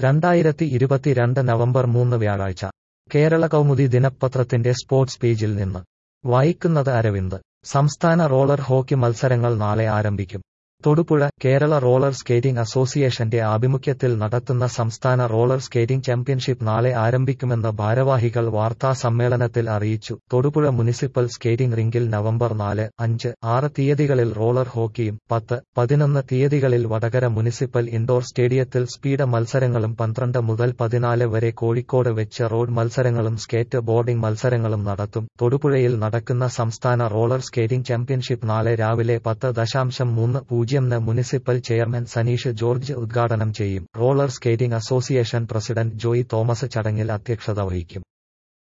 രണ്ടായിരത്തി ഇരുപത്തിരണ്ട് നവംബർ മൂന്ന് വ്യാഴാഴ്ച കേരള കൗമുദി ദിനപത്രത്തിന്റെ സ്പോർട്സ് പേജിൽ നിന്ന് വായിക്കുന്നത് അരവിന്ദ് സംസ്ഥാന റോളർ ഹോക്കി മത്സരങ്ങൾ നാളെ ആരംഭിക്കും തൊടുപുഴ കേരള റോളർ സ്കേറ്റിംഗ് അസോസിയേഷന്റെ ആഭിമുഖ്യത്തിൽ നടത്തുന്ന സംസ്ഥാന റോളർ സ്കേറ്റിംഗ് ചാമ്പ്യൻഷിപ്പ് നാളെ ആരംഭിക്കുമെന്ന് ഭാരവാഹികൾ വാർത്താ സമ്മേളനത്തിൽ അറിയിച്ചു തൊടുപുഴ മുനിസിപ്പൽ സ്കേറ്റിംഗ് റിംഗിൽ നവംബർ നാല് അഞ്ച് ആറ് തീയതികളിൽ റോളർ ഹോക്കിയും പത്ത് പതിനൊന്ന് തീയതികളിൽ വടകര മുനിസിപ്പൽ ഇൻഡോർ സ്റ്റേഡിയത്തിൽ സ്പീഡ് മത്സരങ്ങളും പന്ത്രണ്ട് മുതൽ പതിനാല് വരെ കോഴിക്കോട് വെച്ച് റോഡ് മത്സരങ്ങളും സ്കേറ്റ് ബോർഡിംഗ് മത്സരങ്ങളും നടത്തും തൊടുപുഴയിൽ നടക്കുന്ന സംസ്ഥാന റോളർ സ്കേറ്റിംഗ് ചാമ്പ്യൻഷിപ്പ് നാളെ രാവിലെ പത്ത് ദശാംശം മൂന്ന് പൂജ്യം പൂജ്യംന് മുനിസിപ്പൽ ചെയർമാൻ സനീഷ് ജോർജ് ഉദ്ഘാടനം ചെയ്യും roller skating association president Joy Thomas ചടങ്ങിൽ അധ്യക്ഷത വഹിക്കും